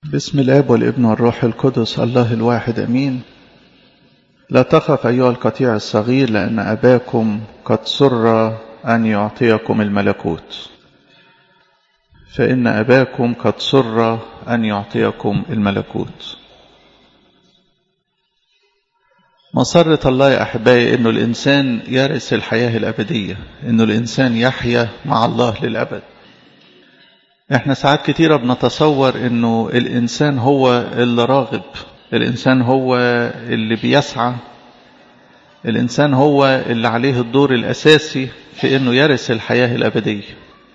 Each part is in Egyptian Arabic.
بسم الاب والابن والروح القدس الله الواحد امين لا تخف ايها القطيع الصغير لان اباكم قد سر ان يعطيكم الملكوت فان اباكم قد سر ان يعطيكم الملكوت مسرة الله يا أحبائي أنه الإنسان يرث الحياة الأبدية أنه الإنسان يحيا مع الله للأبد احنا ساعات كتيرة بنتصور أنه الإنسان هو اللي راغب الإنسان هو اللي بيسعى الإنسان هو اللي عليه الدور الأساسي في أنه يرث الحياة الأبدية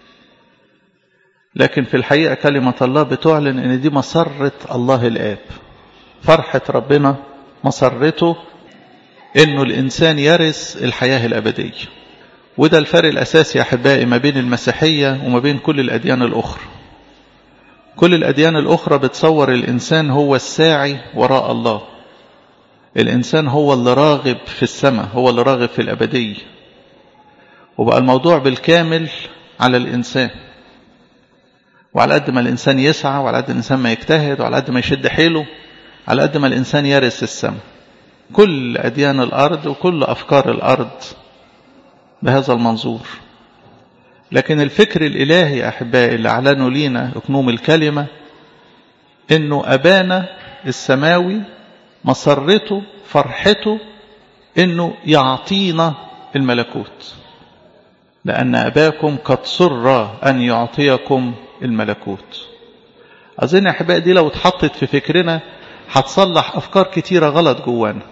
لكن في الحقيقة كلمة الله بتعلن أن دي مسرة الله الآب فرحة ربنا مسرته انه الانسان يرث الحياه الابديه وده الفرق الاساسي يا احبائي ما بين المسيحيه وما بين كل الاديان الاخرى كل الاديان الاخرى بتصور الانسان هو الساعي وراء الله الانسان هو اللي راغب في السماء هو اللي راغب في الابديه وبقى الموضوع بالكامل على الانسان وعلى قد ما الانسان يسعى وعلى قد الانسان ما يجتهد وعلى قد ما يشد حيله على قد ما الانسان يرث السماء كل أديان الأرض وكل أفكار الأرض بهذا المنظور لكن الفكر الإلهي يا أحبائي اللي أعلنوا لينا أكنوم الكلمة إنه أبانا السماوي مسرته فرحته إنه يعطينا الملكوت لأن أباكم قد سر أن يعطيكم الملكوت أظن يا أحبائي دي لو اتحطت في فكرنا هتصلح أفكار كتيرة غلط جوانا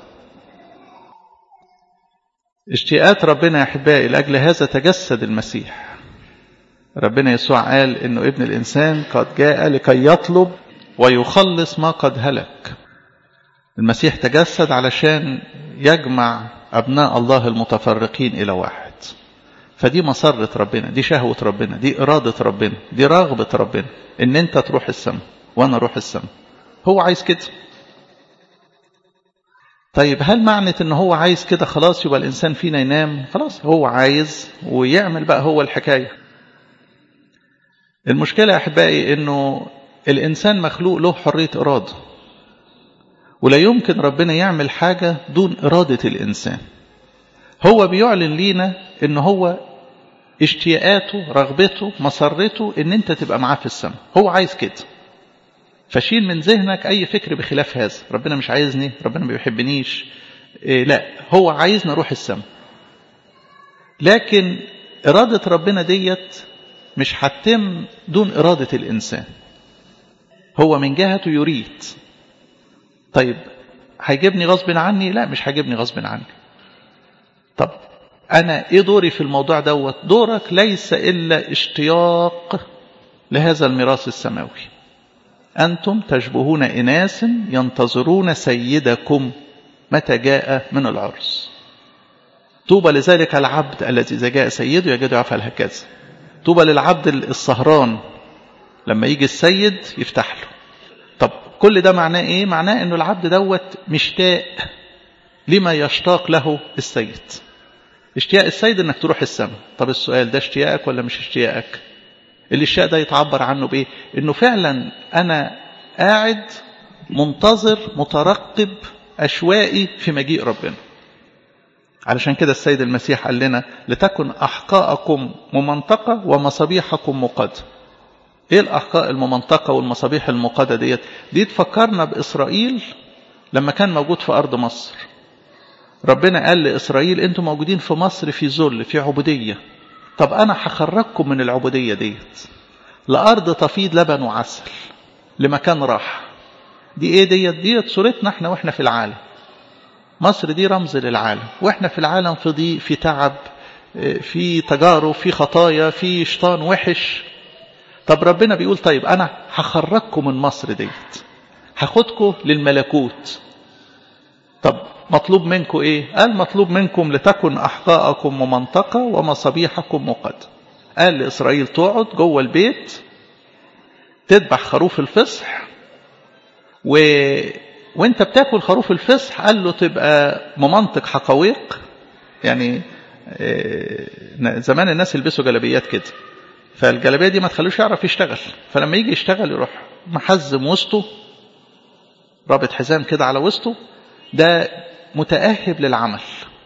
اشتياقات ربنا يا أحبائي لأجل هذا تجسد المسيح ربنا يسوع قال إنه ابن الإنسان قد جاء لكي يطلب ويخلص ما قد هلك المسيح تجسد علشان يجمع أبناء الله المتفرقين إلى واحد فدي مسرة ربنا دي شهوة ربنا دي إرادة ربنا دي رغبة ربنا إن أنت تروح السماء وأنا أروح السماء هو عايز كده طيب هل معنى ان هو عايز كده خلاص يبقى الانسان فينا ينام خلاص هو عايز ويعمل بقى هو الحكايه المشكله يا احبائي انه الانسان مخلوق له حريه اراده ولا يمكن ربنا يعمل حاجه دون اراده الانسان هو بيعلن لينا ان هو اشتياقاته رغبته مسرته ان انت تبقى معاه في السماء هو عايز كده فشيل من ذهنك أي فكر بخلاف هذا ربنا مش عايزني ربنا ما بيحبنيش إيه لا هو عايزنا نروح السماء لكن إرادة ربنا ديت مش هتتم دون إرادة الإنسان هو من جهته يريد طيب هيجيبني غصب عني لا مش هيجيبني غصب عني طب أنا إيه دوري في الموضوع دوت دورك ليس إلا اشتياق لهذا الميراث السماوي أنتم تشبهون إناس ينتظرون سيدكم متى جاء من العرس طوبى لذلك العبد الذي إذا جاء سيده يجد يفعل هكذا طوبى للعبد السهران لما يجي السيد يفتح له طب كل ده معناه ايه معناه انه العبد دوت مشتاق لما يشتاق له السيد اشتياق السيد انك تروح السماء طب السؤال ده اشتياقك ولا مش اشتياقك الاشتياق ده يتعبر عنه بايه انه فعلا انا قاعد منتظر مترقب اشوائي في مجيء ربنا علشان كده السيد المسيح قال لنا لتكن احقاءكم ممنطقه ومصابيحكم مقاده ايه الاحقاء الممنطقه والمصابيح المقاده ديت دي تفكرنا باسرائيل لما كان موجود في ارض مصر ربنا قال لاسرائيل انتم موجودين في مصر في ذل في عبوديه طب أنا هخرجكم من العبودية ديت لأرض تفيض لبن وعسل لمكان راحة دي إيه ديت ديت صورتنا إحنا وإحنا في العالم مصر دي رمز للعالم وإحنا في العالم في ضيق في تعب في تجارب في خطايا في شيطان وحش طب ربنا بيقول طيب أنا هخرجكم من مصر ديت هاخدكم للملكوت طب مطلوب منكم ايه قال مطلوب منكم لتكن احقاءكم ممنطقه ومصابيحكم مقد قال لاسرائيل تقعد جوه البيت تذبح خروف الفصح و... وانت بتاكل خروف الفصح قال له تبقى ممنطق حقويق يعني زمان الناس يلبسوا جلابيات كده فالجلابيه دي ما تخلوش يعرف يشتغل فلما يجي يشتغل يروح محزم وسطه رابط حزام كده على وسطه ده متأهب للعمل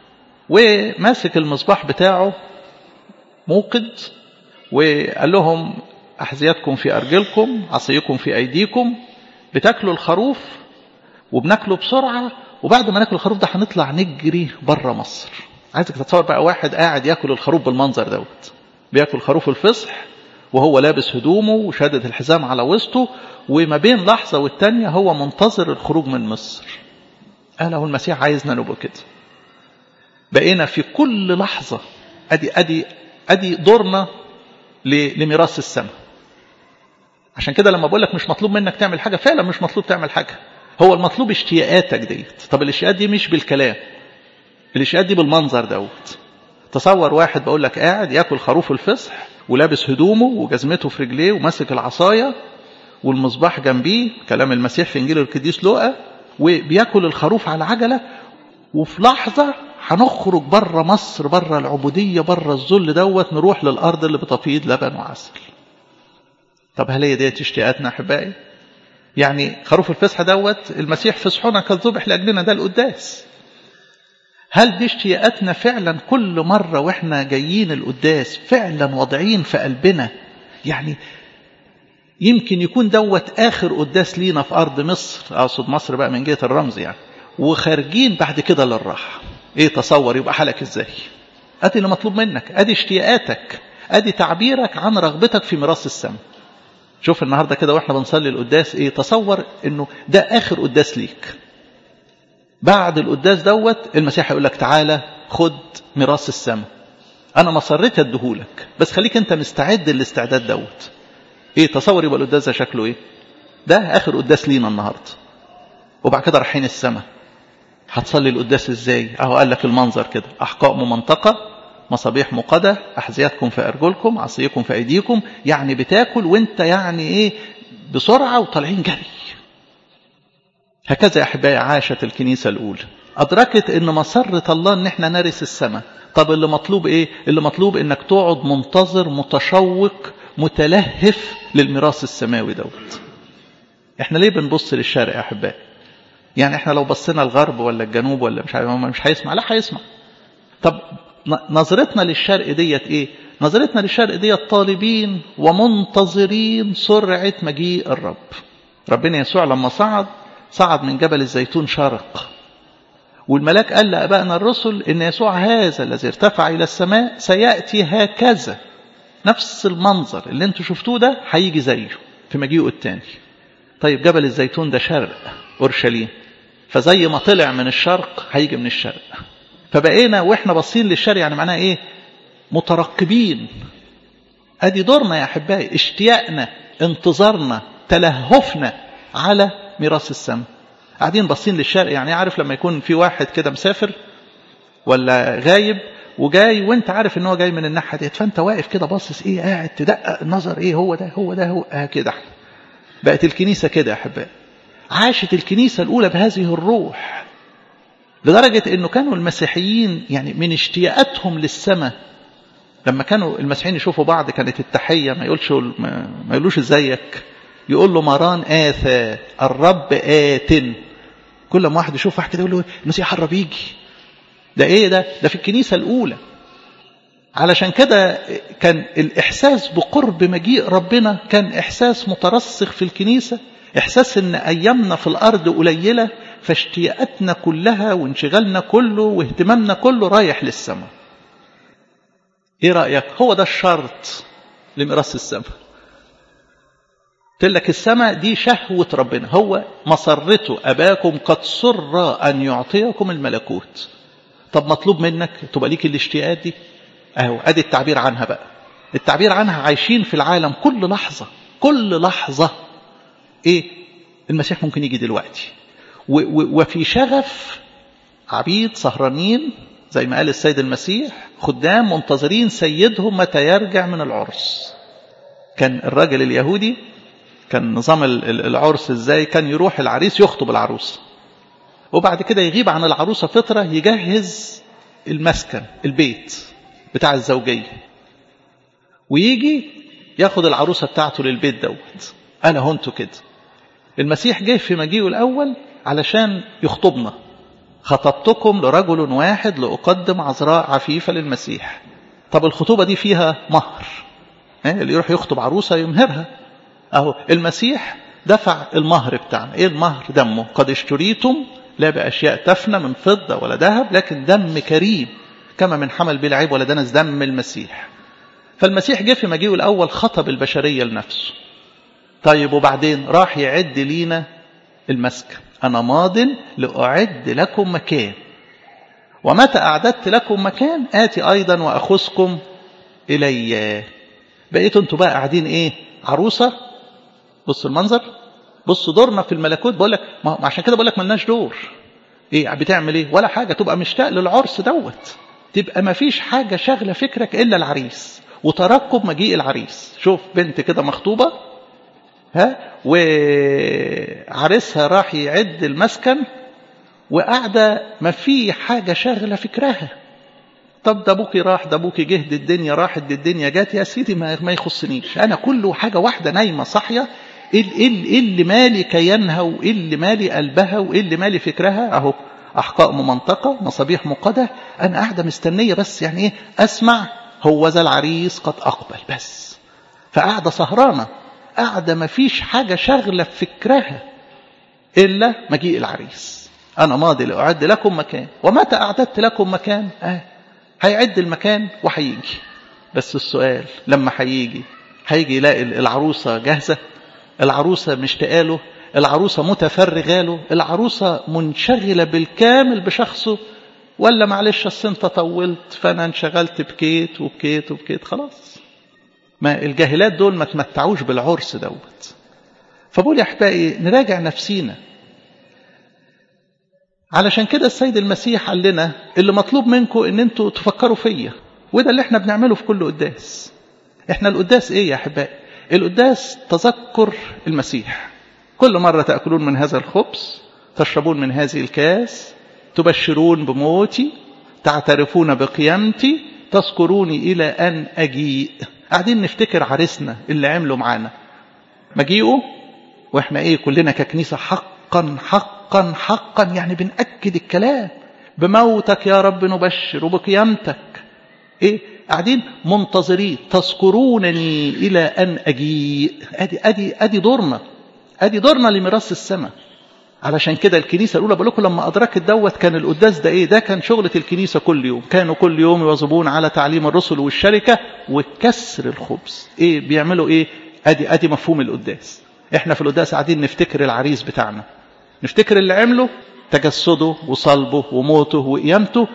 وماسك المصباح بتاعه موقد وقال لهم أحذيتكم في أرجلكم عصيكم في أيديكم بتاكلوا الخروف وبناكله بسرعة وبعد ما ناكل الخروف ده هنطلع نجري بره مصر عايزك تتصور بقى واحد قاعد ياكل الخروف بالمنظر دوت بياكل خروف الفصح وهو لابس هدومه وشادد الحزام على وسطه وما بين لحظة والتانية هو منتظر الخروج من مصر قال هو المسيح عايزنا نبقى كده بقينا في كل لحظة أدي أدي أدي دورنا لميراث السماء عشان كده لما بقول لك مش مطلوب منك تعمل حاجة فعلا مش مطلوب تعمل حاجة هو المطلوب اشتياقاتك ديت طب الاشتياقات دي مش بالكلام الاشتياقات دي بالمنظر دوت تصور واحد بقول لك قاعد ياكل خروف الفصح ولابس هدومه وجزمته في رجليه وماسك العصاية والمصباح جنبيه كلام المسيح في انجيل القديس لوقا وبياكل الخروف على عجلة وفي لحظة هنخرج بره مصر بره العبودية بره الذل دوت نروح للأرض اللي بتفيض لبن وعسل طب هل هي ديت اشتياقاتنا أحبائي يعني خروف الفسحة دوت المسيح فسحنا كالذبح لأجلنا ده القداس هل دي اشتياقاتنا فعلا كل مرة واحنا جايين القداس فعلا واضعين في قلبنا يعني يمكن يكون دوت آخر قداس لينا في أرض مصر أقصد مصر بقى من جهة الرمز يعني وخارجين بعد كده للراحة ايه تصور يبقى حالك ازاي ادي اللي مطلوب منك ادي اشتياقاتك ادي تعبيرك عن رغبتك في ميراث السماء شوف النهاردة كده واحنا بنصلي القداس ايه تصور انه ده اخر قداس ليك بعد القداس دوت المسيح يقول لك تعالى خد ميراث السماء انا مصريت اديهولك بس خليك انت مستعد للاستعداد دوت ايه تصور يبقى القداس ده شكله ايه ده اخر قداس لينا النهارده وبعد كده رايحين السماء هتصلي القداس ازاي اهو قال لك المنظر كده احقاء ممنطقه مصابيح مقدة أحذيتكم في أرجلكم عصيكم في أيديكم يعني بتاكل وانت يعني إيه بسرعة وطالعين جري هكذا يا أحبائي عاشت الكنيسة الأولى أدركت أن مسرة الله أن احنا نرث السماء طب اللي مطلوب إيه اللي مطلوب أنك تقعد منتظر متشوق متلهف للميراث السماوي دوت احنا ليه بنبص للشرق يا أحبائي يعني احنا لو بصينا الغرب ولا الجنوب ولا مش مش هيسمع لا هيسمع طب نظرتنا للشرق ديت ايه نظرتنا للشرق ديت طالبين ومنتظرين سرعة مجيء الرب ربنا يسوع لما صعد صعد من جبل الزيتون شرق والملاك قال لأبائنا الرسل إن يسوع هذا الذي ارتفع إلى السماء سيأتي هكذا نفس المنظر اللي انتوا شفتوه ده هيجي زيه في مجيئه التاني طيب جبل الزيتون ده شرق أورشليم فزي ما طلع من الشرق هيجي من الشرق فبقينا واحنا باصين للشرق يعني معناها ايه مترقبين ادي دورنا يا احبائي اشتياقنا انتظارنا تلهفنا على ميراث السماء قاعدين باصين للشرق يعني عارف لما يكون في واحد كده مسافر ولا غايب وجاي وانت عارف ان هو جاي من الناحيه ديت فانت واقف كده باصص ايه قاعد تدقق النظر ايه هو ده هو ده هو آه كده بقت الكنيسه كده يا احبائي عاشت الكنيسه الاولى بهذه الروح لدرجة أنه كانوا المسيحيين يعني من اشتياقاتهم للسماء لما كانوا المسيحيين يشوفوا بعض كانت التحية ما يقولش ما يقولوش ازيك يقول له مران آثى الرب آت كل ما واحد يشوف واحد كده يقول له المسيح قرب يجي ده ايه ده ده في الكنيسة الأولى علشان كده كان الإحساس بقرب مجيء ربنا كان إحساس مترسخ في الكنيسة إحساس إن أيامنا في الأرض قليلة فاشتياقاتنا كلها وانشغالنا كله واهتمامنا كله رايح للسماء ايه رأيك هو ده الشرط لميراث السماء قلت لك السماء دي شهوة ربنا هو مسرته أباكم قد سر أن يعطيكم الملكوت طب مطلوب منك تبقى ليك الاشتياقات دي اهو ادي التعبير عنها بقى التعبير عنها عايشين في العالم كل لحظة كل لحظة ايه المسيح ممكن يجي دلوقتي وفي شغف عبيد سهرانين زي ما قال السيد المسيح خدام منتظرين سيدهم متى يرجع من العرس كان الراجل اليهودي كان نظام العرس ازاي كان يروح العريس يخطب العروسة وبعد كده يغيب عن العروسة فترة يجهز المسكن البيت بتاع الزوجية ويجي ياخد العروسة بتاعته للبيت دوت أنا هنتو كده المسيح جه في مجيئه الأول علشان يخطبنا خطبتكم لرجل واحد لأقدم عذراء عفيفة للمسيح طب الخطوبة دي فيها مهر اللي يروح يخطب عروسة يمهرها أهو المسيح دفع المهر بتاعنا إيه المهر دمه قد اشتريتم لا بأشياء تفنى من فضة ولا ذهب لكن دم كريم كما من حمل بالعيب ولا دنس دم المسيح فالمسيح جه في مجيئه الأول خطب البشرية لنفسه طيب وبعدين راح يعد لينا المسكن أنا ماض لأعد لكم مكان ومتى أعددت لكم مكان آتي أيضا وأخذكم إلي بقيتوا انتوا بقى قاعدين إيه عروسة بصوا المنظر بصوا دورنا في الملكوت بقول لك ما عشان كده بقول لك ملناش دور ايه بتعمل ايه ولا حاجه تبقى مشتاق للعرس دوت تبقى ما فيش حاجه شاغله فكرك الا العريس وترقب مجيء العريس شوف بنت كده مخطوبه ها وعريسها راح يعد المسكن وقاعده ما في حاجه شاغله فكرها طب ده ابوكي راح ده ابوكي جه دي الدنيا راحت دي الدنيا جات يا سيدي ما, ما يخصنيش انا كله حاجه واحده نايمه صاحيه ايه إيه اللي مالي كيانها وايه اللي مالي قلبها وايه اللي مالي فكرها اهو احقاء ممنطقه مصابيح مقده انا قاعده مستنيه بس يعني ايه اسمع هو ذا العريس قد اقبل بس فقاعده سهرانه قاعده ما فيش حاجه شاغله في فكرها الا مجيء العريس انا ماضي لاعد لكم مكان ومتى اعددت لكم مكان اه هيعد المكان وهيجي بس السؤال لما هيجي هيجي يلاقي العروسه جاهزه العروسة مشتاقة له العروسة متفرغة له العروسة منشغلة بالكامل بشخصه ولا معلش أصل أنت طولت فأنا انشغلت بكيت وبكيت وبكيت خلاص ما الجاهلات دول ما تمتعوش بالعرس دوت فبقول يا أحبائي نراجع نفسينا علشان كده السيد المسيح قال لنا اللي مطلوب منكم ان انتوا تفكروا فيا وده اللي احنا بنعمله في كل قداس احنا القداس ايه يا احبائي القداس تذكر المسيح كل مرة تأكلون من هذا الخبز تشربون من هذه الكاس تبشرون بموتي تعترفون بقيامتي تذكروني إلى أن أجيء قاعدين نفتكر عريسنا اللي عمله معانا مجيئه وإحنا إيه كلنا ككنيسة حقا حقا حقا يعني بنأكد الكلام بموتك يا رب نبشر وبقيامتك إيه قاعدين منتظرين تذكرونني إلى أن أجيء أدي, أدي, أدي دورنا أدي دورنا لميراث السماء علشان كده الكنيسة الأولى بقول لكم لما أدركت دوت كان القداس ده إيه ده كان شغلة الكنيسة كل يوم كانوا كل يوم يواظبون على تعليم الرسل والشركة وكسر الخبز إيه بيعملوا إيه أدي أدي مفهوم القداس إحنا في القداس قاعدين نفتكر العريس بتاعنا نفتكر اللي عمله تجسده وصلبه وموته وقيامته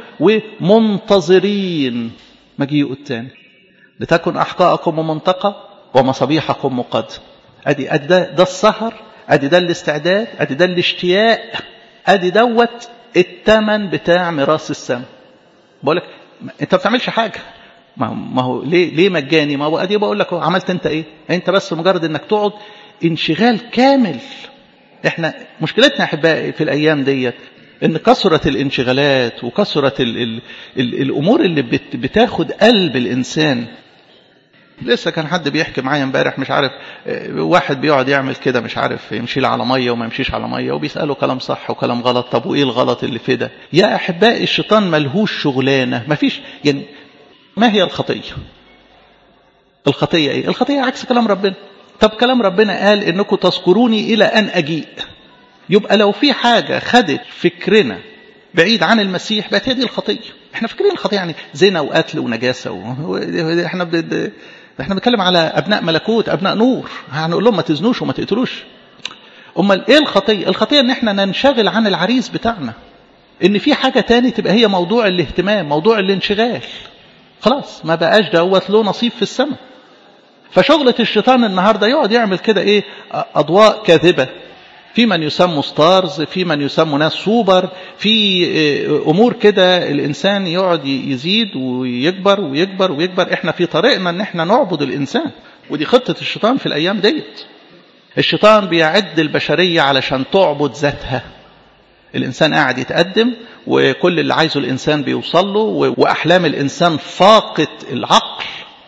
ومنتظرين مجيئه الثاني لتكن أحقاءكم منطقة ومصابيحكم مقد أدي, أدي ده, ده السهر أدي ده الاستعداد أدي ده الاشتياق أدي دوت التمن بتاع ميراث السماء بقول لك أنت ما بتعملش حاجة ما هو ليه ليه مجاني ما هو ادي بقول لك عملت انت ايه انت بس مجرد انك تقعد انشغال كامل احنا مشكلتنا احبائي في الايام ديت ان كثرة الانشغالات وكثرة ال ال ال الامور اللي بت بتاخد قلب الانسان لسه كان حد بيحكي معايا امبارح مش عارف واحد بيقعد يعمل كده مش عارف يمشي على ميه وما يمشيش على ميه وبيساله كلام صح وكلام غلط طب وايه الغلط اللي في ده يا احبائي الشيطان ملهوش شغلانه ما فيش يعني ما هي الخطيه الخطيه ايه الخطيه عكس كلام ربنا طب كلام ربنا قال انكم تذكروني الى ان اجيء يبقى لو في حاجه خدت فكرنا بعيد عن المسيح بقت هي دي الخطيه احنا فاكرين الخطيه يعني زنا وقتل ونجاسه و... احنا ب... احنا بنتكلم على ابناء ملكوت ابناء نور هنقول لهم ما تزنوش وما تقتلوش امال ايه الخطيه الخطيه ان احنا ننشغل عن العريس بتاعنا ان في حاجه تاني تبقى هي موضوع الاهتمام موضوع الانشغال خلاص ما بقاش دوت له نصيب في السماء فشغلة الشيطان النهاردة يقعد يعمل كده ايه اضواء كاذبة في من يسموا ستارز في من يسموا ناس سوبر في امور كده الانسان يقعد يزيد ويكبر ويكبر ويكبر احنا في طريقنا ان احنا نعبد الانسان ودي خطة الشيطان في الايام ديت الشيطان بيعد البشرية علشان تعبد ذاتها الانسان قاعد يتقدم وكل اللي عايزه الانسان بيوصل له واحلام الانسان فاقت العقل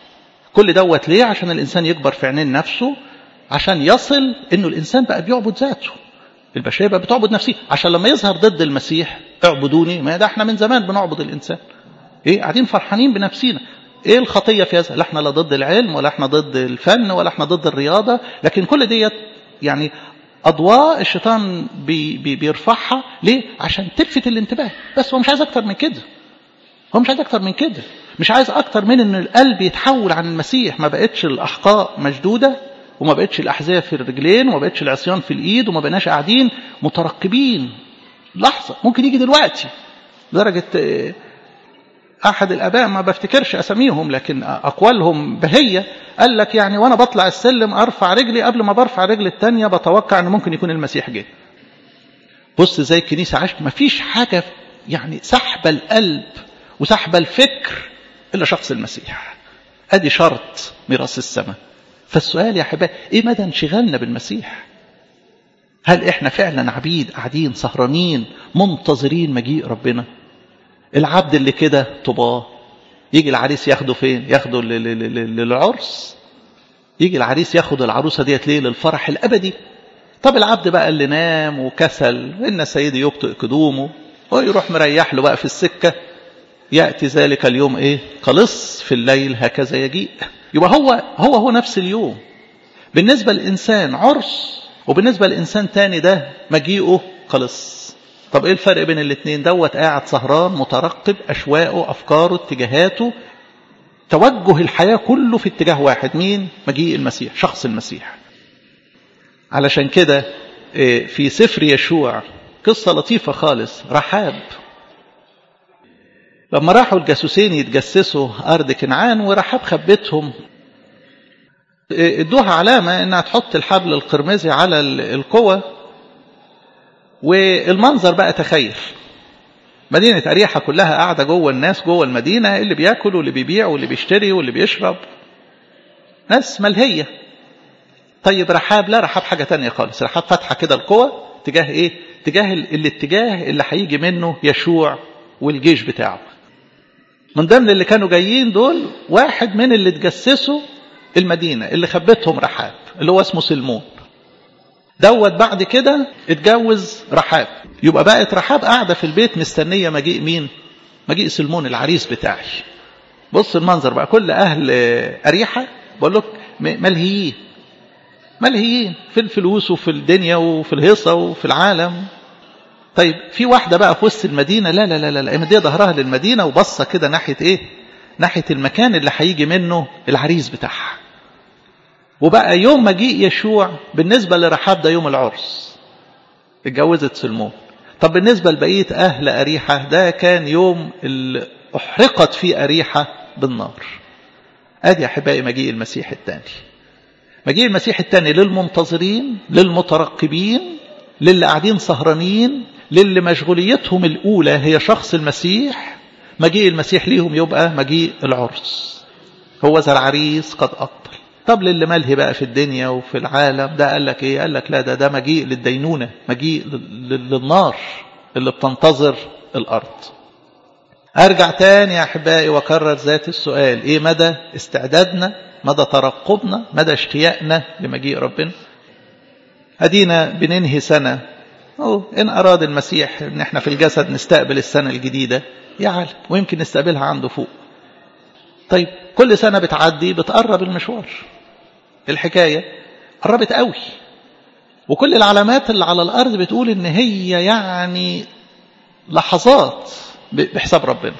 كل دوت ليه عشان الإنسان يكبر في عينين نفسه عشان يصل إنه الإنسان بقى بيعبد ذاته البشرية بقى بتعبد نفسها عشان لما يظهر ضد المسيح اعبدوني ما ده احنا من زمان بنعبد الإنسان ايه قاعدين فرحانين بنفسنا ايه الخطية في هذا لا احنا لا ضد العلم ولا احنا ضد الفن ولا احنا ضد الرياضة لكن كل ديت يعني أضواء الشيطان بي بي بيرفعها ليه عشان تلفت الانتباه بس هو مش عايز أكتر من كده هو مش عايز أكتر من كده مش عايز أكتر من أن القلب يتحول عن المسيح ما بقتش الأحقاء مشدودة وما بقتش الأحذية في الرجلين وما بقتش العصيان في الإيد وما بقناش قاعدين مترقبين لحظة ممكن يجي دلوقتي درجة أحد الآباء ما بفتكرش أساميهم لكن أقوالهم بهية قال لك يعني وأنا بطلع السلم أرفع رجلي قبل ما برفع رجلي التانية بتوقع أن ممكن يكون المسيح جه بص زي الكنيسة عشت ما فيش حاجة يعني سحب القلب وسحب الفكر إلا شخص المسيح أدي شرط ميراث السماء فالسؤال يا حبايبي إيه مدى انشغالنا بالمسيح هل إحنا فعلا عبيد قاعدين سهرانين منتظرين مجيء ربنا العبد اللي كده طباه يجي العريس ياخده فين ياخده للعرس يجي العريس ياخد العروسة ديت ليه للفرح الأبدي طب العبد بقى اللي نام وكسل إن سيدي يبطئ قدومه ويروح مريح له بقى في السكة يأتي ذلك اليوم إيه قلص في الليل هكذا يجيء يبقى هو هو هو نفس اليوم بالنسبة للإنسان عرس وبالنسبة لإنسان تاني ده مجيئه قلص طب ايه الفرق بين الاثنين دوت قاعد سهران مترقب اشواقه افكاره اتجاهاته توجه الحياة كله في اتجاه واحد مين مجيء المسيح شخص المسيح علشان كده في سفر يشوع قصة لطيفة خالص رحاب لما راحوا الجاسوسين يتجسسوا أرض كنعان ورحاب خبتهم ادوها علامة انها تحط الحبل القرمزي على القوة والمنظر بقى تخيل مدينة أريحة كلها قاعدة جوه الناس جوه المدينة اللي بياكل واللي بيبيع واللي بيشتري واللي بيشرب ناس ملهية طيب رحاب لا رحاب حاجة تانية خالص رحاب فاتحة كده القوة تجاه ايه تجاه الاتجاه اللي هيجي منه يشوع والجيش بتاعه من ضمن اللي كانوا جايين دول واحد من اللي تجسسوا المدينة اللي خبتهم رحاب اللي هو اسمه سلمون دوت بعد كده اتجوز رحاب يبقى بقت رحاب قاعدة في البيت مستنية مجيء مين مجيء سلمون العريس بتاعي بص المنظر بقى كل أهل أريحة بقول لك ملهيين ملهيين في الفلوس وفي الدنيا وفي الهيصة وفي العالم طيب في واحدة بقى في وسط المدينة لا لا لا لا, لا مدية ظهرها للمدينة وبصة كده ناحية ايه ناحية المكان اللي هيجي منه العريس بتاعها وبقى يوم مجيء يشوع بالنسبة لرحاب ده يوم العرس اتجوزت سلمون طب بالنسبة لبقية أهل أريحة ده كان يوم اللي أحرقت فيه أريحة بالنار أدي أحبائي مجيء المسيح الثاني مجيء المسيح الثاني للمنتظرين للمترقبين للي قاعدين سهرانين للي مشغوليتهم الأولى هي شخص المسيح مجيء المسيح ليهم يبقى مجيء العرس هو ذا العريس قد أبطل طب للي ملهي بقى في الدنيا وفي العالم ده قال لك ايه قال لك لا ده ده مجيء للدينونة مجيء للنار اللي بتنتظر الأرض أرجع تاني يا أحبائي وأكرر ذات السؤال إيه مدى استعدادنا مدى ترقبنا مدى اشتياقنا لمجيء ربنا أدينا بننهي سنة أو إن أراد المسيح إن إحنا في الجسد نستقبل السنة الجديدة يعلم ويمكن نستقبلها عنده فوق طيب كل سنة بتعدي بتقرب المشوار الحكاية قربت قوي وكل العلامات اللي على الأرض بتقول إن هي يعني لحظات بحساب ربنا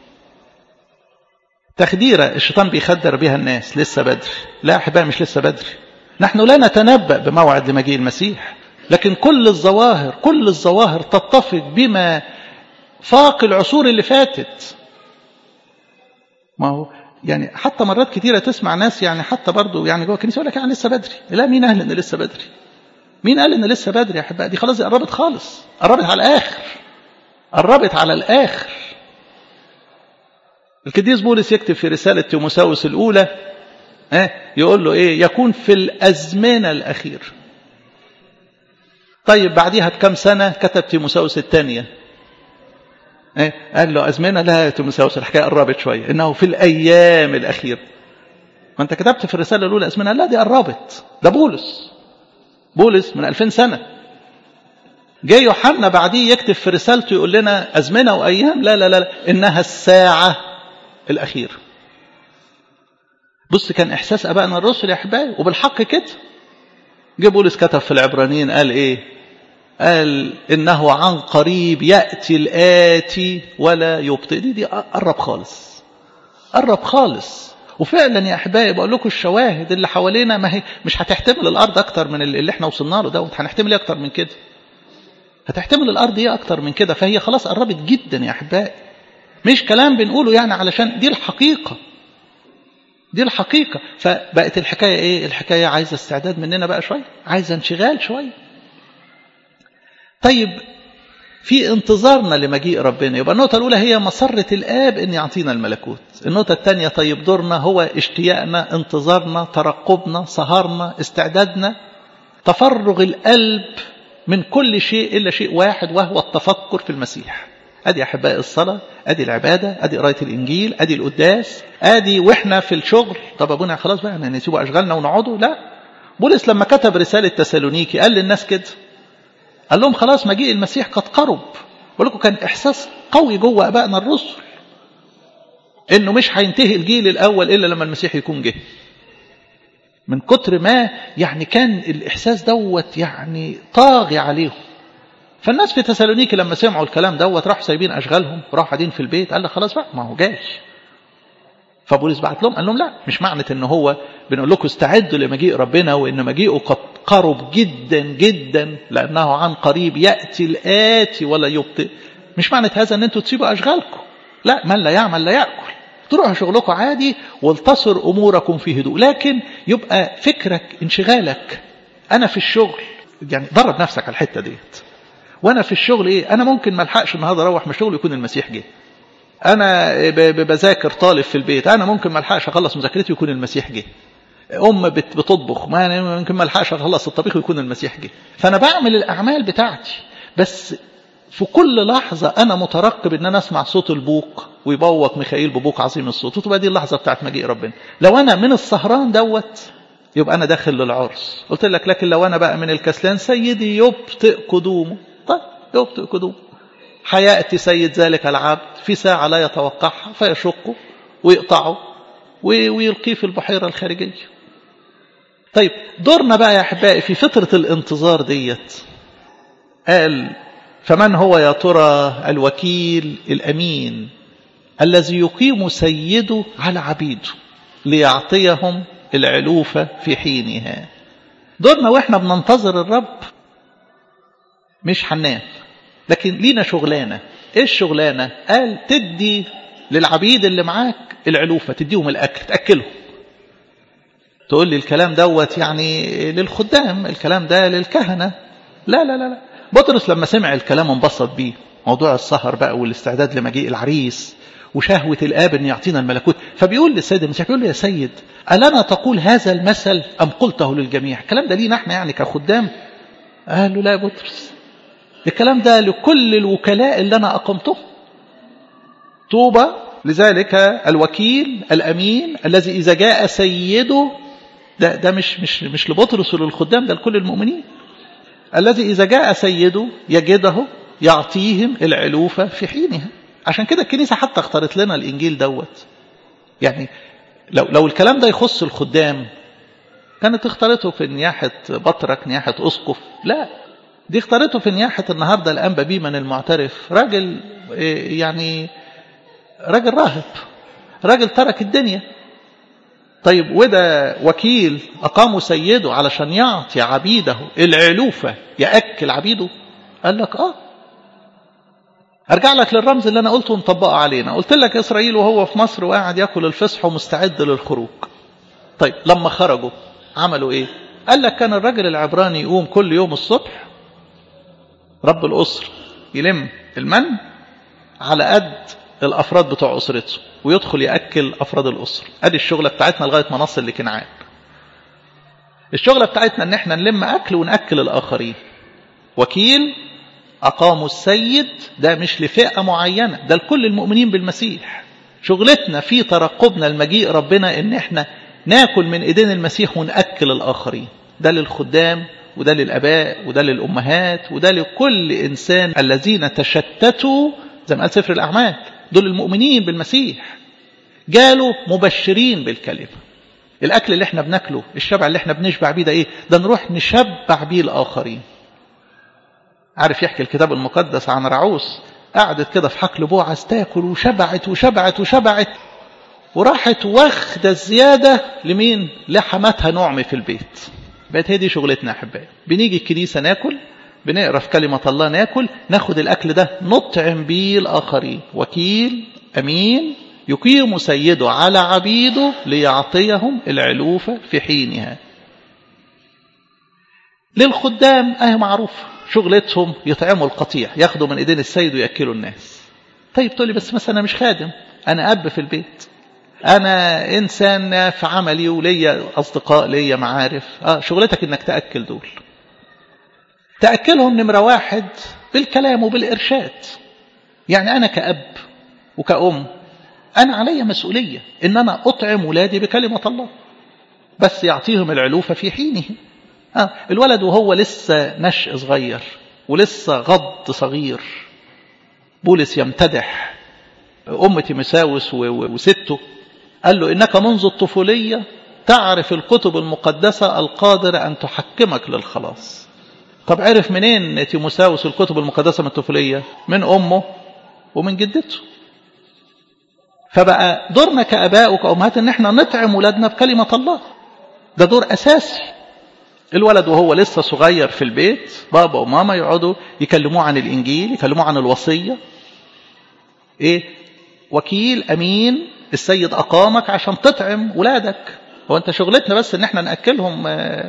تخديرة الشيطان بيخدر بها الناس لسه بدري لا أحبائي مش لسه بدري نحن لا نتنبأ بموعد لمجيء المسيح لكن كل الظواهر كل الظواهر تتفق بما فاق العصور اللي فاتت ما هو يعني حتى مرات كتيرة تسمع ناس يعني حتى برضو يعني جوه الكنيسة يقول لك يعني لسه بدري لا مين قال ان لسه بدري مين قال ان لسه بدري يا احبائي دي خلاص دي قربت خالص قربت على الاخر قربت على الاخر القديس بولس يكتب في رسالة تيموساوس الأولى اه يقول له إيه يكون في الأزمنة الأخيرة طيب بعديها بكم سنة كتب تيموساوس الثانية اه قال له أزمنة لا يا تيموساوس الحكاية قربت شوية إنه في الأيام الأخيرة ما انت كتبت في الرسالة الأولى أزمنة لا دي قربت ده بولس بولس من 2000 سنة جاي يوحنا بعديه يكتب في رسالته يقول لنا أزمنة وأيام لا لا لا إنها الساعة الأخيرة بص كان إحساس أبائنا الرسل يا أحبائي وبالحق كده جه بولس كتب في العبرانيين قال إيه قال إنه عن قريب يأتي الآتي ولا يبطئ دي, دي قرب خالص قرب خالص وفعلا يا أحبائي بقول لكم الشواهد اللي حوالينا ما هي مش هتحتمل الأرض أكتر من اللي احنا وصلنا له ده هنحتمل أكتر من كده هتحتمل الأرض إيه أكتر من كده فهي خلاص قربت جدا يا أحبائي مش كلام بنقوله يعني علشان دي الحقيقة دي الحقيقة فبقت الحكاية إيه الحكاية عايزة استعداد مننا بقى شوية عايزة انشغال شوية طيب في انتظارنا لمجيء ربنا يبقى النقطة الأولى هي مسرة الآب أن يعطينا الملكوت النقطة الثانية طيب دورنا هو اشتياقنا انتظارنا ترقبنا سهرنا استعدادنا تفرغ القلب من كل شيء إلا شيء واحد وهو التفكر في المسيح أدي أحباء الصلاة أدي العبادة أدي قراية الإنجيل أدي القداس أدي وإحنا في الشغل طب أبونا خلاص بقى نسيبوا أشغالنا ونقعدوا لا بولس لما كتب رسالة تسالونيكي قال للناس كده قال لهم خلاص مجيء المسيح قد قرب بقول لكم كان إحساس قوي جوه أبائنا الرسل إنه مش هينتهي الجيل الأول إلا لما المسيح يكون جه من كتر ما يعني كان الإحساس دوت يعني طاغي عليهم فالناس في تسالونيكي لما سمعوا الكلام دوت راحوا سايبين أشغالهم راحوا قاعدين في البيت قال لك خلاص بقى ما هو جاي فبولس بعت لهم قال لهم لا مش معنى ان هو بنقول لكم استعدوا لمجيء ربنا وان مجيئه قد قرب جدا جدا لانه عن قريب ياتي الاتي ولا يبطئ مش معنى هذا ان انتوا تسيبوا اشغالكم لا من لا يعمل لا ياكل تروحوا شغلكم عادي والتصر اموركم في هدوء لكن يبقى فكرك انشغالك انا في الشغل يعني درب نفسك على الحته ديت وانا في الشغل ايه انا ممكن ما الحقش النهارده اروح من الشغل يكون المسيح جه انا بذاكر طالب في البيت انا ممكن ما الحقش اخلص مذاكرتي ويكون المسيح جه ام بتطبخ ما ممكن ما الحقش اخلص الطبيخ ويكون المسيح جه فانا بعمل الاعمال بتاعتي بس في كل لحظة أنا مترقب إن أنا أسمع صوت البوق ويبوق ميخائيل ببوق عظيم الصوت وتبقى دي اللحظة بتاعت مجيء ربنا لو أنا من السهران دوت يبقى أنا داخل للعرس قلت لك لكن لو أنا بقى من الكسلان سيدي يبطئ قدومه طيب يبطئ قدومه حياتي سيد ذلك العبد في ساعة لا يتوقعها فيشقه ويقطعه ويلقيه في البحيرة الخارجية طيب دورنا بقى يا أحبائي في فترة الانتظار ديت قال فمن هو يا ترى الوكيل الأمين الذي يقيم سيده على عبيده ليعطيهم العلوفة في حينها دورنا واحنا بننتظر الرب مش هننام لكن لينا شغلانة ايه الشغلانة قال تدي للعبيد اللي معاك العلوفة تديهم الأكل تأكلهم تقول لي الكلام دوت يعني للخدام الكلام ده للكهنة لا لا لا لا بطرس لما سمع الكلام انبسط بيه موضوع السهر بقى والاستعداد لمجيء العريس وشهوة الآب أن يعطينا الملكوت فبيقول للسيد المسيح بيقول له يا سيد ألنا تقول هذا المثل أم قلته للجميع الكلام ده لينا احنا يعني كخدام قال له لا يا بطرس الكلام ده لكل الوكلاء اللي أنا أقمته طوبى لذلك الوكيل الأمين الذي إذا جاء سيده ده, ده مش, مش, مش لبطرس وللخدام ده لكل المؤمنين الذي إذا جاء سيده يجده يعطيهم العلوفة في حينها عشان كده الكنيسة حتى اختارت لنا الإنجيل دوت يعني لو, لو الكلام ده يخص الخدام كانت اختارته في نياحة بطرك نياحة أسقف لا دي اختارته في نياحة النهاردة الأنبا بيمن المعترف راجل يعني راجل راهب راجل ترك الدنيا طيب وده وكيل أقاموا سيده علشان يعطي عبيده العلوفة يأكل عبيده قال لك آه أرجع لك للرمز اللي أنا قلته ونطبقه علينا قلت لك إسرائيل وهو في مصر وقاعد يأكل الفصح ومستعد للخروج طيب لما خرجوا عملوا إيه قال لك كان الرجل العبراني يقوم كل يوم الصبح رب الأسر يلم المن على قد الأفراد بتوع أسرته ويدخل يأكل أفراد الأسر أدي الشغلة بتاعتنا لغاية ما نصل لكنعان الشغلة بتاعتنا ان احنا نلم أكل ونأكل الآخرين وكيل أقاموا السيد ده مش لفئة معينة ده لكل المؤمنين بالمسيح شغلتنا في ترقبنا المجيء ربنا ان احنا ناكل من ايدين المسيح ونأكل الآخرين ده للخدام وده للأباء وده للأمهات وده لكل إنسان الذين تشتتوا زي ما قال سفر الأعمال دول المؤمنين بالمسيح جالوا مبشرين بالكلمة الأكل اللي احنا بناكله الشبع اللي احنا بنشبع بيه ده ايه ده نروح نشبع بيه الآخرين عارف يحكي الكتاب المقدس عن رعوس قعدت كده في حقل بوعز تاكل وشبعت وشبعت وشبعت وراحت واخدة الزيادة لمين لحماتها نعمة في البيت بقت هي دي شغلتنا أحبائي بنيجي الكنيسة ناكل بنقرا في كلمة الله ناكل ناخد الأكل ده نطعم بيه الآخرين وكيل أمين يقيم سيده على عبيده ليعطيهم العلوفة في حينها للخدام أهي معروفة شغلتهم يطعموا القطيع ياخدوا من ايدين السيد ويأكلوا الناس طيب تقول لي بس مثلا أنا مش خادم أنا أب في البيت أنا إنسان في عملي وليا أصدقاء ليا معارف آه شغلتك إنك تأكل دول تأكلهم نمرة واحد بالكلام وبالإرشاد يعني أنا كأب وكأم أنا علي مسؤولية إن أنا أطعم ولادي بكلمة الله بس يعطيهم العلوفة في حينه آه الولد وهو لسه نشء صغير ولسه غض صغير بولس يمتدح أم تيمساوس وسته قال له إنك منذ الطفولية تعرف الكتب المقدسة القادرة أن تحكمك للخلاص طب عرف منين تيموساوس الكتب المقدسة من الطفولية من أمه ومن جدته فبقى دورنا كأباء وكأمهات إن احنا نطعم ولادنا بكلمة الله ده دور أساسي الولد وهو لسه صغير في البيت بابا وماما يقعدوا يكلموه عن الإنجيل يكلموه عن الوصية إيه وكيل أمين السيد أقامك عشان تطعم ولادك هو أنت شغلتنا بس إن احنا نأكلهم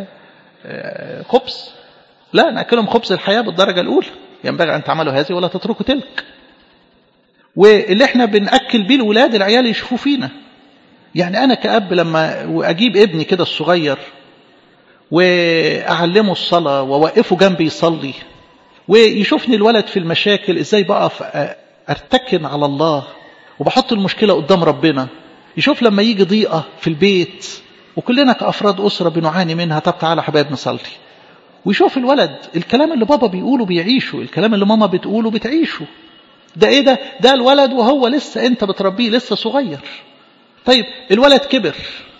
خبز لا نأكلهم خبز الحياة بالدرجة الأولى ينبغي أن تعملوا هذه ولا تتركوا تلك واللي احنا بنأكل بيه الولاد العيال يشوفوا فينا يعني أنا كأب لما أجيب ابني كده الصغير وأعلمه الصلاة ووقفه جنبي يصلي ويشوفني الولد في المشاكل إزاي بقف أرتكن على الله وبحط المشكلة قدام ربنا يشوف لما يجي ضيقة في البيت وكلنا كأفراد أسرة بنعاني منها طب تعالى حبايب نصلي ويشوف الولد الكلام اللي بابا بيقوله بيعيشه الكلام اللي ماما بتقوله بتعيشه ده ايه ده ده الولد وهو لسه انت بتربيه لسه صغير طيب الولد كبر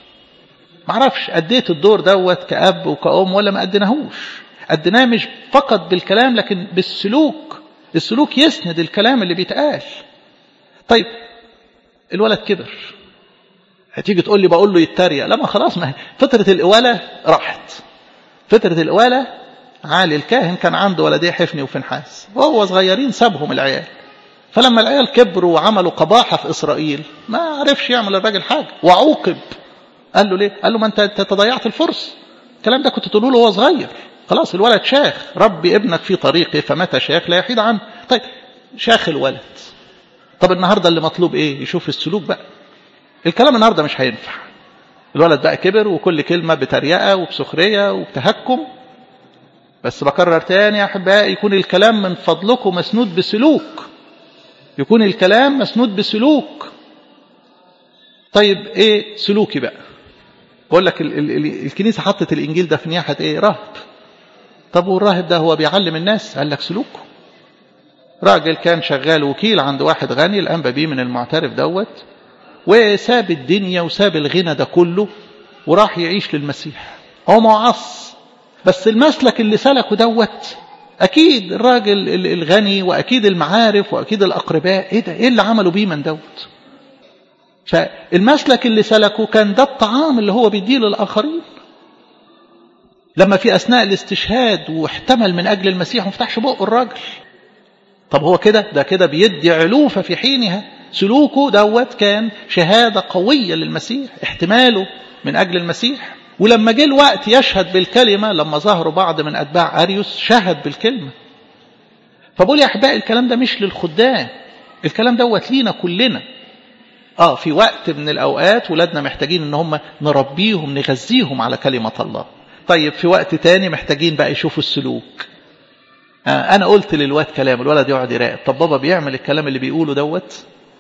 معرفش اديت الدور دوت كأب وكأم ولا ما اديناهوش اديناه مش فقط بالكلام لكن بالسلوك السلوك يسند الكلام اللي بيتقال طيب الولد كبر هتيجي تقول لي بقول له يتريق لا ما خلاص ما فترة القوالة راحت فترة القوالة عالي الكاهن كان عنده ولديه حفني وفنحاس وهو صغيرين سابهم العيال فلما العيال كبروا وعملوا قباحة في إسرائيل ما عرفش يعمل الراجل حاجة وعوقب قال له ليه قال له ما انت تضيعت الفرصة الكلام ده كنت تقوله له وهو صغير خلاص الولد شاخ ربي ابنك في طريقه فمتى شاخ لا يحيد عنه طيب شاخ الولد طب النهاردة اللي مطلوب ايه يشوف السلوك بقى الكلام النهاردة مش هينفع الولد بقى كبر وكل كلمة بتريقة وبسخرية وبتهكم بس بكرر تاني يا أحبائي يكون الكلام من فضلكم مسنود بسلوك يكون الكلام مسنود بسلوك طيب ايه سلوكي بقى بقول لك ال ال ال الكنيسة حطت الإنجيل ده في نياحة ايه راهب طب والراهب ده هو بيعلم الناس قال لك سلوكه راجل كان شغال وكيل عند واحد غني الأنبا بيه من المعترف دوت وساب الدنيا وساب الغنى ده كله وراح يعيش للمسيح هو معص بس المسلك اللي سلكه دوت أكيد الراجل الغني وأكيد المعارف وأكيد الأقرباء إيه ده إيه اللي عملوا بيه من دوت فالمسلك اللي سلكه كان ده الطعام اللي هو بيديه للآخرين لما في أثناء الاستشهاد واحتمل من أجل المسيح ما فتحش بقه الراجل طب هو كده ده كده بيدي علوفة في حينها سلوكه دوت كان شهادة قوية للمسيح احتماله من أجل المسيح ولما جه الوقت يشهد بالكلمة لما ظهروا بعض من أتباع أريوس شهد بالكلمة فبقول يا أحبائي الكلام ده مش للخدام الكلام دوت لينا كلنا آه في وقت من الأوقات ولادنا محتاجين إن هم نربيهم نغذيهم على كلمة الله طيب في وقت تاني محتاجين بقى يشوفوا السلوك آه أنا قلت للواد كلام الولد يقعد يراقب طب بابا بيعمل الكلام اللي بيقوله دوت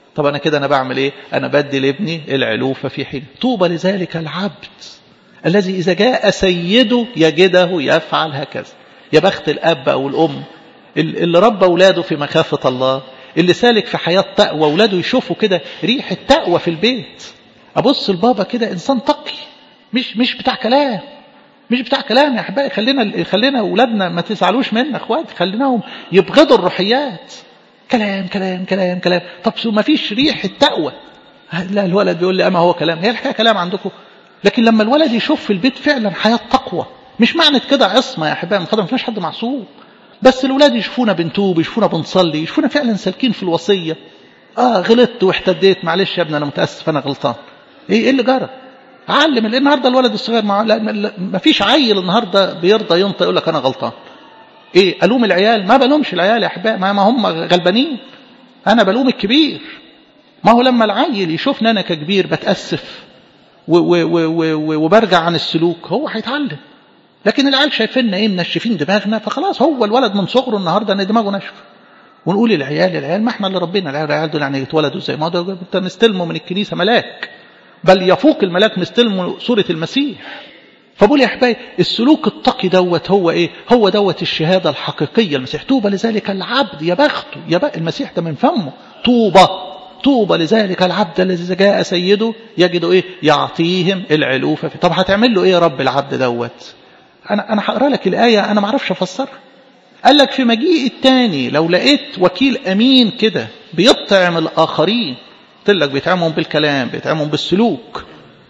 طب أنا كده أنا بعمل إيه أنا بدي لابني العلوفة في حين طوبى لذلك العبد الذي إذا جاء سيده يجده يفعل هكذا يا بخت الأب أو الأم اللي ربى أولاده في مخافة الله اللي سالك في حياة تقوى أولاده يشوفوا كده ريحة تقوى في البيت أبص البابا كده إنسان تقي مش مش بتاع كلام مش بتاع كلام يا احبائي خلينا خلينا اولادنا ما تزعلوش منا اخواتي خليناهم يبغضوا الروحيات كلام كلام كلام كلام طب ما فيش ريحه تقوى لا الولد بيقول لي اما هو كلام هي الحكايه كلام عندكم لكن لما الولد يشوف في البيت فعلا حياه تقوى مش معنى كده عصمه يا احبائي ما فيش حد معصوم بس الاولاد يشوفونا بنتوب يشوفونا بنصلي يشوفونا فعلا سالكين في الوصيه اه غلطت واحتديت معلش يا ابني انا متاسف انا غلطان ايه ايه اللي جرى علم النهارده الولد الصغير مع لا ما فيش عيل النهارده بيرضى ينطق يقول لك انا غلطان ايه الوم العيال ما بلومش العيال يا احبائي ما, ما هم غلبانين انا بلوم الكبير ما هو لما العيل يشوفني انا ككبير بتاسف و و و وبرجع عن السلوك هو هيتعلم لكن العيال شايفيننا ايه منشفين دماغنا فخلاص هو الولد من صغره النهارده ان دماغه ناشفه ونقول العيال العيال ما احنا اللي ربنا العيال, العيال دول يعني يتولدوا ازاي ما ده انت مستلمه من الكنيسه ملاك بل يفوق الملاك مستلمه صورة المسيح فبقول يا احبائي السلوك التقي دوت هو ايه هو دوت الشهادة الحقيقية المسيح طوبى لذلك العبد يا بخته يا بقى المسيح ده من فمه طوبى طوبى لذلك العبد الذي جاء سيده يجد ايه يعطيهم العلوفة فيه طب هتعمل له ايه يا رب العبد دوت انا انا هقرا لك الايه انا ما اعرفش افسرها قال لك في مجيء التاني لو لقيت وكيل امين كده بيطعم الاخرين قلت لك بيتعمهم بالكلام بيتعمهم بالسلوك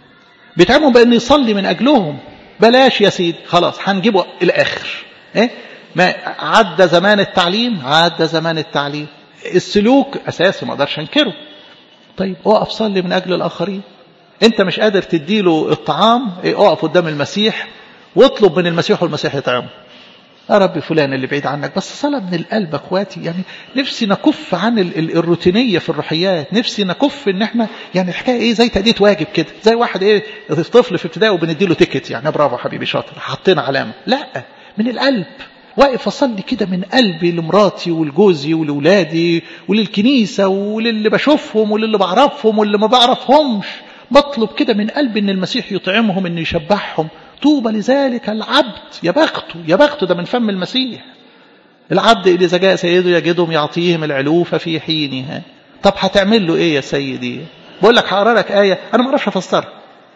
بيتعمهم بأن يصلي من أجلهم بلاش يا سيدي خلاص هنجيبه الآخر إيه؟ ما عدى زمان التعليم عدى زمان التعليم السلوك أساسي ما أقدرش أنكره طيب اقف صلي من أجل الآخرين أنت مش قادر تديله الطعام إيه اقف قدام المسيح واطلب من المسيح والمسيح يطعمه يا رب فلان اللي بعيد عنك بس صلاة من القلب اخواتي يعني نفسي نكف عن ال ال الروتينية في الروحيات نفسي نكف ان احنا يعني الحكاية ايه زي تأدية واجب كده زي واحد ايه طفل في ابتدائي وبنديله تيكت يعني برافو حبيبي شاطر حطينا علامة لا من القلب واقف اصلي كده من قلبي لمراتي ولجوزي ولولادي وللكنيسة وللي بشوفهم وللي بعرفهم واللي ما بعرفهمش بطلب كده من قلبي ان المسيح يطعمهم ان يشبعهم طوبى لذلك العبد يا بخته يا بخته ده من فم المسيح العبد إذا جاء سيده يجدهم يعطيهم العلوفة في حينها طب هتعمل له ايه يا سيدي بقول لك هقرا لك آية أنا ما اعرفش أفسرها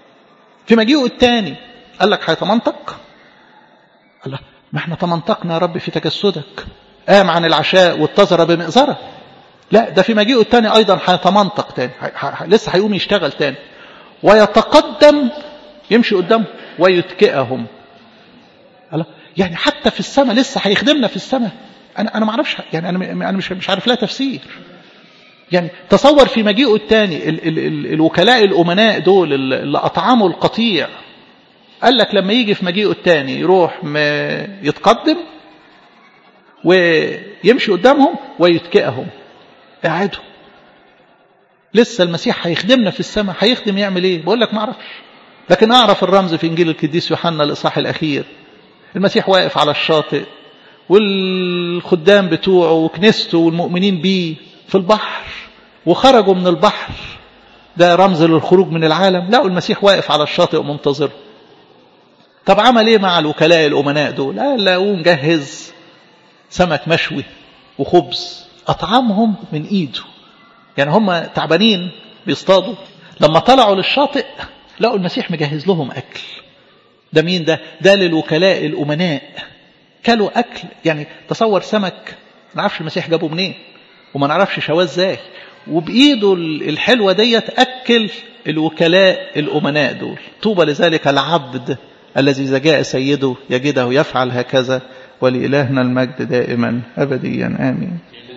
في مجيئه الثاني قال لك هيتمنطق الله ما احنا تمنطقنا يا رب في تجسدك قام عن العشاء واتزر بمئزرة لا ده في مجيئه الثاني أيضا هيتمنطق تاني لسه هيقوم يشتغل تاني ويتقدم يمشي قدامه ويتكئهم الله يعني حتى في السماء لسه هيخدمنا في السماء انا انا ما اعرفش يعني انا انا مش مش عارف لها تفسير يعني تصور في مجيئه الثاني ال ال ال الوكلاء الامناء دول اللي اطعموا القطيع قال لك لما يجي في مجيئه الثاني يروح يتقدم ويمشي قدامهم ويتكئهم قاعدهم لسه المسيح هيخدمنا في السماء هيخدم يعمل ايه بقول لك ما اعرفش لكن أعرف الرمز في إنجيل القديس يوحنا الإصحاح الأخير المسيح واقف على الشاطئ والخدام بتوعه وكنيسته والمؤمنين بيه في البحر وخرجوا من البحر ده رمز للخروج من العالم لقوا المسيح واقف على الشاطئ ومنتظر طب عمل ايه مع الوكلاء الأمناء دول قال لقوه مجهز سمك مشوي وخبز أطعمهم من إيده يعني هم تعبانين بيصطادوا لما طلعوا للشاطئ لقوا المسيح مجهز لهم أكل ده مين ده ده للوكلاء الأمناء كلوا أكل يعني تصور سمك ما نعرفش المسيح جابه منين وما نعرفش شواه ازاي وبإيده الحلوة ديت أكل الوكلاء الأمناء دول طوبى لذلك العبد الذي إذا جاء سيده يجده يفعل هكذا ولإلهنا المجد دائما أبديا آمين